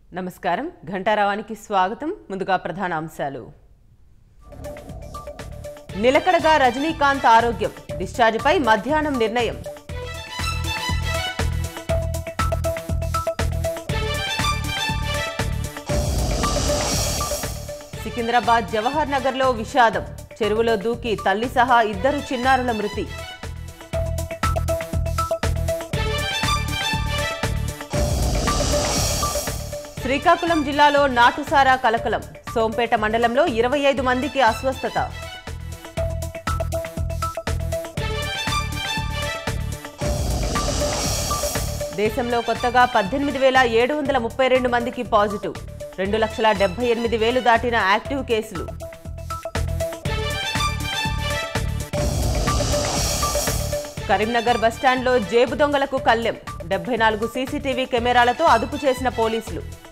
నమస్కారం ఘంటారావానికి స్వాగతం ముందుగా ప్రధాన అంశాలు నిలకడగా రజనీకాంత్ ఆరోగ్యం డిశ్చార్జిపై మధ్యాహ్నం నిర్ణయం సికింద్రాబాద్ జవహర్ నగర్లో విషాదం చెరువులో దూకి తల్లి సహా ఇద్దరు చిన్నారుల మృతి శ్రీకాకుళం జిల్లాలో నాటుసారా కలకలం సోంపేట మండలంలో ఇరవై ఐదు మందికి అస్వస్థత దేశంలో కొత్తగా పద్దెనిమిది వేల ఏడు వందల ముప్పై రెండు మందికి పాజిటివ్ రెండు లక్షల డెబ్బై ఎనిమిది వేలు దాటిన యాక్టివ్ కేసులు కరీంనగర్ బస్టాండ్లో జేబు దొంగలకు కల్లెం డెబ్బై నాలుగు సీసీటీవీ కెమెరాలతో అదుపు చేసిన పోలీసులు